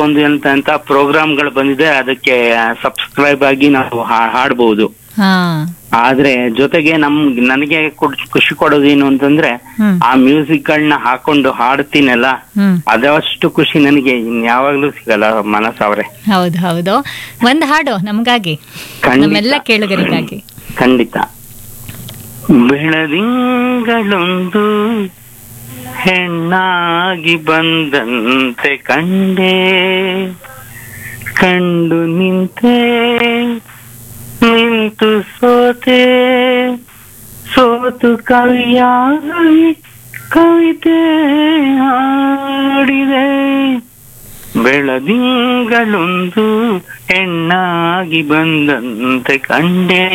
ಒಂದು ಅಂತ ಅಂತ ಪ್ರೋಗ್ರಾಮ್ಗಳು ಬಂದಿದೆ ಅದಕ್ಕೆ ಸಬ್ಸ್ಕ್ರೈಬ್ ಆಗಿ ನಾವು ಹಾ- ಹಾಡ್ಬೋದು ಹಾ ಆದ್ರೆ ಜೊತೆಗೆ ನಮ್ ನನಗೆ ಕೊಡ್- ಖುಷಿ ಕೊಡೋದೇನು ಅಂತಂದ್ರೆ ಹ್ಮ್ ಆ ಮ್ಯೂಸಿಕ್ ಗಳನ್ನ ಹಾಕೊಂಡು ಹಾಡ್ತೀನಲ್ಲ ಹ್ಮ್ ಅದಷ್ಟು ಖುಷಿ ನನಗೆ ಇನ್ಯಾವಾಗ್ಲೂ ಸಿಗಲ್ಲ ಮನಸ್ಸವ್ರೆ ಹೌದು ಹೌದು ಒಂದ್ ಹಾಡು ನಮ್ಗಾಗಿ ಖಂಡಿತ. ನಮ್ಮೆಲ್ಲ ಕೇಳುಗರಿಗಾಗಿ ಖಂಡಿತ ಬೆಳದಿಂಗಳೊಂದು ಹೆಣ್ಣಾಗಿ ಬಂದಂತೆ ಕಂಡೆ ಕಂಡು ನಿಂತೆ ನಿಂತು ಸೋತೆ ಸೋತು ಕವಿಯಾಗಿ ಕವಿತೆ ಹಾಡಿದೆ ಬೆಳದಿಂಗಳೊಂದು ಹೆಣ್ಣಾಗಿ ಬಂದಂತೆ ಕಂಡೆ